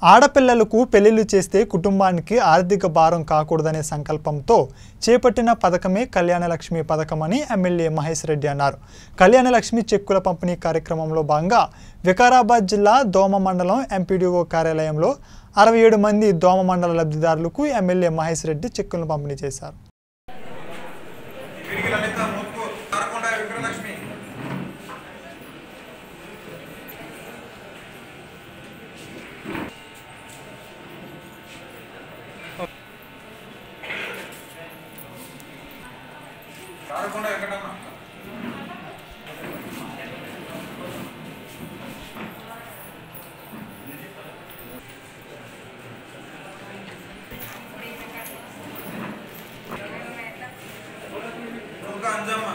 ఆడపిల్లలకు పెళ్లిళ్లు చేస్తే కుటుంబానికి ఆర్థిక భారం కాకూడదనే సంకల్పంతో చేపట్టిన పథకమే కళ్యాణలక్ష్మి పథకమని ఎమ్మెల్యే మహేష్ రెడ్డి అన్నారు కళ్యాణలక్ష్మి చెక్కుల పంపిణీ కార్యక్రమంలో భాగంగా వికారాబాద్ జిల్లా దోమ మండలం ఎంపీడీఓ కార్యాలయంలో అరవై ఏడు మంది దోమ మండల లబ్ధిదారులకు ఎమ్మెల్యే మహేష్ రెడ్డి చెక్కులను పంపిణీ చేశారు వీరికి లలిత ముక్కు తారకొండ విక్రలక్ష్మి తారకొండ వెంకటమ్మ ఇంకా అంజమ్మ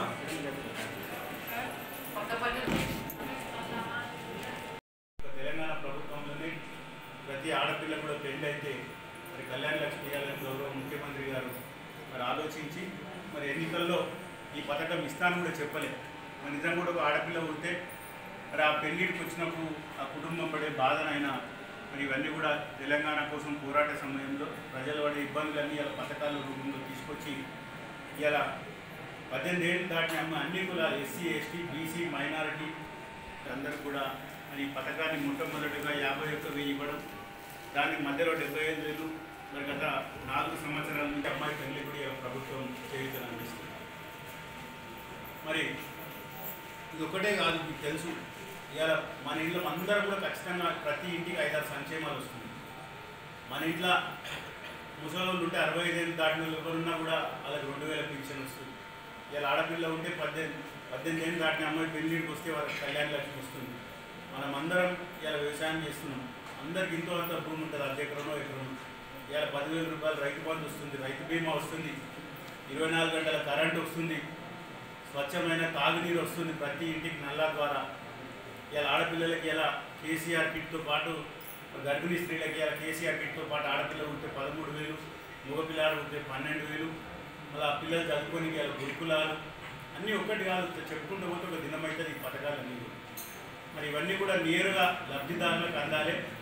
తెలంగాణ ప్రభుత్వంలోనే ప్రతి ఆడపిల్ల కూడా పెళ్ళి అయితే మరి కళ్యాణ లక్ష్మి ఇవ్వాలని గౌరవ ముఖ్యమంత్రి గారు మరి ఆలోచించి మరి ఎన్నికల్లో ఈ పథకం ఇస్తాను కూడా చెప్పలే మరి నిజంగా కూడా ఒక ఆడపిల్ల ఉంటే మరి ఆ పెళ్ళిడికి వచ్చినప్పుడు ఆ కుటుంబం పడే బాధనైనా మరి ఇవన్నీ కూడా తెలంగాణ కోసం పోరాట సమయంలో ప్రజలు పడే ఇబ్బందులన్నీ ఇలా పథకాల రూపంలో తీసుకొచ్చి ఇలా పద్దెనిమిది ఏళ్ళు దాటిన అమ్మ అన్ని కులాలు ఎస్సీ ఎస్టీ బీసీ మైనారిటీ అందరూ కూడా మరి ఈ పథకాన్ని మొట్టమొదటిగా యాభై ఒక్క వెయ్యి ఇవ్వడం దానికి మధ్యలో డెబ్బై ఐదు వేలు మరి గత నాలుగు సంవత్సరాల నుంచి అమ్మాయి పెళ్లి కూడా ఈ ప్రభుత్వం చేయుతని అనిపిస్తుంది మరి ఇది ఒకటే కాదు మీకు తెలుసు ఇవాళ మన ఇంట్లో అందరూ కూడా ఖచ్చితంగా ప్రతి ఇంటికి ఐదారు సంక్షేమాలు వస్తుంది మన ఇంట్లో ముసలోళ్ళు ఉంటే అరవై ఐదేళ్ళు దాటిన వాళ్ళు ఎవరున్నా కూడా వాళ్ళకి రెండు వేల పింఛన్ వస్తుంది ఇలా ఆడపిల్ల ఉంటే పద్దెనిమిది పద్దెనిమిది ఏళ్ళు దాటిన అమ్మాయి పెళ్ళిడికి వస్తే వాళ్ళకి కళ్యాణ లక్ష్మి వస్తుంది మనం అందరం ఇలా వ్యవసాయం చేస్తున్నాం అందరికి ఇంతో అంత భూమి ఉంటుంది అర్ధ ఎకరమో ఎకరమో ఇవాళ పదివేల రూపాయలు రైతు బంధు వస్తుంది రైతు బీమా వస్తుంది ఇరవై నాలుగు గంటల కరెంట్ వస్తుంది స్వచ్ఛమైన తాగునీరు వస్తుంది ప్రతి ఇంటికి నల్లా ద్వారా ఇలా ఆడపిల్లలకి ఇలా కేసీఆర్ కిట్తో పాటు గర్భిణీ స్త్రీలకి ఇలా కేసీఆర్ కిట్తో పాటు ఆడపిల్ల ఉంటే పదమూడు వేలు మగపిల్లాడు ఉంటే పన్నెండు వేలు మళ్ళీ ఆ పిల్లలు చదువుకొని ఇలా గురుకులాలు అన్నీ ఒక్కటి కాదు చెప్పుకుంటూ పోతే ఒక దినం అవుతుంది ఈ పథకాలన్నీ కూడా. మరి ఇవన్నీ కూడా నేరుగా లబ్ధిదారులకు అందాలి